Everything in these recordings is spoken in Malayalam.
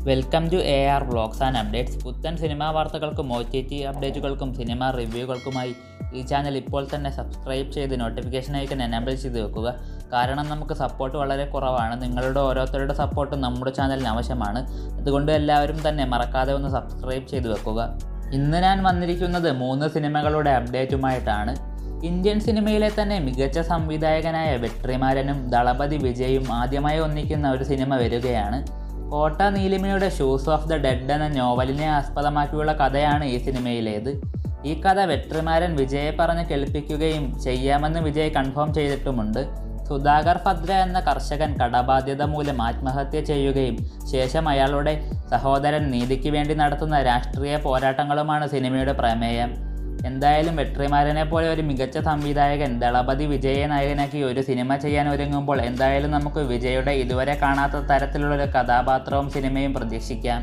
welcome to A R vlogs and updates പുത്തൻ സിനിമാ വാർത്തകൾക്കും ഒ ടി ടി അപ്ഡേറ്റുകൾക്കും സിനിമാ റിവ്യൂകൾക്കുമായി ഈ ചാനൽ ഇപ്പോൾ തന്നെ സബ്സ്ക്രൈബ് ചെയ്ത് നോട്ടിഫിക്കേഷൻ ഐക്കൺ എനേബിൾ ചെയ്ത് വെക്കുക കാരണം നമുക്ക് സപ്പോർട്ട് വളരെ കുറവാണ് നിങ്ങളുടെ ഓരോരുത്തരുടെ സപ്പോർട്ടും നമ്മുടെ ചാനലിന് ആവശ്യമാണ് അതുകൊണ്ട് എല്ലാവരും തന്നെ മറക്കാതെ ഒന്ന് സബ്സ്ക്രൈബ് ചെയ്ത് വെക്കുക ഇന്ന് ഞാൻ വന്നിരിക്കുന്നത് മൂന്ന് സിനിമകളുടെ അപ്ഡേറ്റുമായിട്ടാണ് ഇന്ത്യൻ സിനിമയിലെ തന്നെ മികച്ച സംവിധായകനായ വെട്രിമാരനും ദളപതി വിജയും ആദ്യമായി ഒന്നിക്കുന്ന ഒരു സിനിമ വരികയാണ് കോട്ട നീലിമയുടെ ഷൂസ് ഓഫ് ദ ഡെഡ് എന്ന നോവലിനെ ആസ്പദമാക്കിയുള്ള കഥയാണ് ഈ സിനിമയിലേത് ഈ കഥ വെട്രിമാരൻ വിജയെ പറഞ്ഞ് കേൾപ്പിക്കുകയും ചെയ്യാമെന്ന് വിജയ് കൺഫേം ചെയ്തിട്ടുമുണ്ട് സുധാകർ ഭദ്ര എന്ന കർഷകൻ കടബാധ്യത മൂലം ആത്മഹത്യ ചെയ്യുകയും ശേഷം അയാളുടെ സഹോദരൻ നീതിക്ക് വേണ്ടി നടത്തുന്ന രാഷ്ട്രീയ പോരാട്ടങ്ങളുമാണ് സിനിമയുടെ പ്രമേയം എന്തായാലും വെട്രിമാരനെ പോലെ ഒരു മികച്ച സംവിധായകൻ ദളപതി വിജയെ നായകനാക്കി ഒരു സിനിമ ചെയ്യാൻ ഒരുങ്ങുമ്പോൾ എന്തായാലും നമുക്ക് വിജയുടെ ഇതുവരെ കാണാത്ത തരത്തിലുള്ള ഒരു കഥാപാത്രവും സിനിമയും പ്രതീക്ഷിക്കാം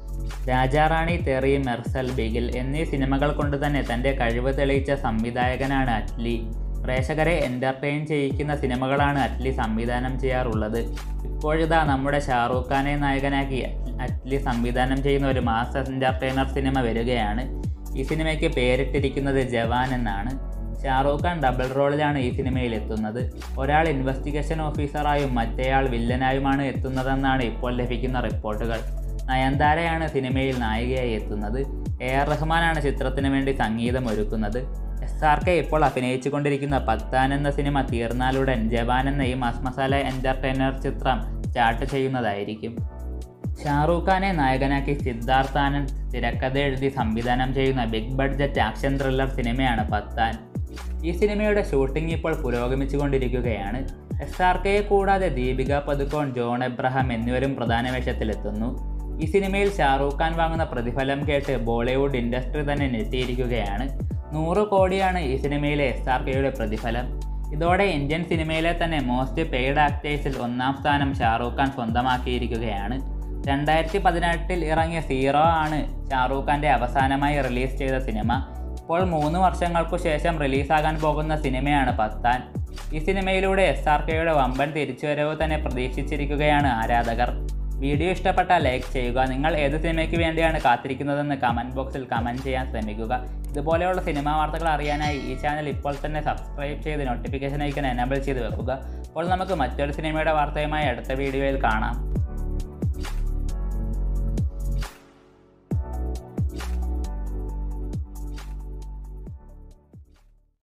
രാജാറാണി തെറി മെർസൽ ബിഗിൽ എന്നീ സിനിമകൾ കൊണ്ട് തന്നെ തൻ്റെ കഴിവ് തെളിയിച്ച സംവിധായകനാണ് അറ്റ്ലി പ്രേക്ഷകരെ എൻ്റർടൈൻ ചെയ്യിക്കുന്ന സിനിമകളാണ് അറ്റ്ലി സംവിധാനം ചെയ്യാറുള്ളത് ഇപ്പോഴിതാ നമ്മുടെ ഷാറൂഖ് ഖാനെ നായകനാക്കി അറ്റ്ലി സംവിധാനം ചെയ്യുന്ന ഒരു മാസ് എൻ്റർടൈനർ സിനിമ വരികയാണ് ഈ സിനിമയ്ക്ക് പേരിട്ടിരിക്കുന്നത് ജവാൻ എന്നാണ് ഷാറൂഖ് ഖാൻ ഡബിൾ റോളിലാണ് ഈ സിനിമയിൽ എത്തുന്നത് ഒരാൾ ഇൻവെസ്റ്റിഗേഷൻ ഓഫീസറായും മറ്റേയാൾ വില്ലനായുമാണ് എത്തുന്നതെന്നാണ് ഇപ്പോൾ ലഭിക്കുന്ന റിപ്പോർട്ടുകൾ നയൻതാരയാണ് സിനിമയിൽ നായികയായി എത്തുന്നത് എ ആർ റഹ്മാനാണ് ചിത്രത്തിന് വേണ്ടി സംഗീതം ഒരുക്കുന്നത് എസ് ആർ കെ ഇപ്പോൾ അഭിനയിച്ചുകൊണ്ടിരിക്കുന്ന പത്താൻ എന്ന സിനിമ തീർന്നാലുടൻ ജവാൻ എന്ന ഈ മസ് മസാല എൻ്റർടൈനർ ചിത്രം സ്റ്റാർട്ട് ചെയ്യുന്നതായിരിക്കും ഷാറൂഖ് ഖാനെ നായകനാക്കി സിദ്ധാർത്ഥ് ആനന്ദ് തിരക്കഥ എഴുതി സംവിധാനം ചെയ്യുന്ന ബിഗ് ബഡ്ജറ്റ് ആക്ഷൻ ത്രില്ലർ സിനിമയാണ് പത്താൻ ഈ സിനിമയുടെ ഷൂട്ടിംഗ് ഇപ്പോൾ പുരോഗമിച്ചുകൊണ്ടിരിക്കുകയാണ് എസ് ആർ കെയെ കൂടാതെ ദീപിക പതുക്കോൺ ജോൺ എബ്രഹാം എന്നിവരും പ്രധാന വേഷത്തിലെത്തുന്നു ഈ സിനിമയിൽ ഷാറൂഖ് ഖാൻ വാങ്ങുന്ന പ്രതിഫലം കേട്ട് ബോളിവുഡ് ഇൻഡസ്ട്രി തന്നെ ഞെട്ടിയിരിക്കുകയാണ് നൂറ് കോടിയാണ് ഈ സിനിമയിലെ എസ് ആർ കെയുടെ പ്രതിഫലം ഇതോടെ ഇന്ത്യൻ സിനിമയിലെ തന്നെ മോസ്റ്റ് പെയ്ഡ് ആക്ടേഴ്സിൽ ഒന്നാം സ്ഥാനം ഷാറൂഖ് ഖാൻ സ്വന്തമാക്കിയിരിക്കുകയാണ് രണ്ടായിരത്തി പതിനെട്ടിൽ ഇറങ്ങിയ സീറോ ആണ് ഷാറൂഖ് ഖാൻ്റെ അവസാനമായി റിലീസ് ചെയ്ത സിനിമ ഇപ്പോൾ മൂന്ന് വർഷങ്ങൾക്കു ശേഷം റിലീസാകാൻ പോകുന്ന സിനിമയാണ് പത്താൻ ഈ സിനിമയിലൂടെ എസ് ആർ കെയുടെ വമ്പൻ തിരിച്ചുവരവ് തന്നെ പ്രതീക്ഷിച്ചിരിക്കുകയാണ് ആരാധകർ വീഡിയോ ഇഷ്ടപ്പെട്ടാൽ ലൈക്ക് ചെയ്യുക നിങ്ങൾ ഏത് സിനിമയ്ക്ക് വേണ്ടിയാണ് കാത്തിരിക്കുന്നതെന്ന് കമൻറ്റ് ബോക്സിൽ കമൻറ്റ് ചെയ്യാൻ ശ്രമിക്കുക ഇതുപോലെയുള്ള സിനിമാ വാർത്തകൾ അറിയാനായി ഈ ചാനൽ ഇപ്പോൾ തന്നെ സബ്സ്ക്രൈബ് ചെയ്ത് നോട്ടിഫിക്കേഷൻ ഐക്കൺ എനേബിൾ ചെയ്ത് വെക്കുക അപ്പോൾ നമുക്ക് മറ്റൊരു സിനിമയുടെ വാർത്തയുമായി അടുത്ത വീഡിയോയിൽ കാണാം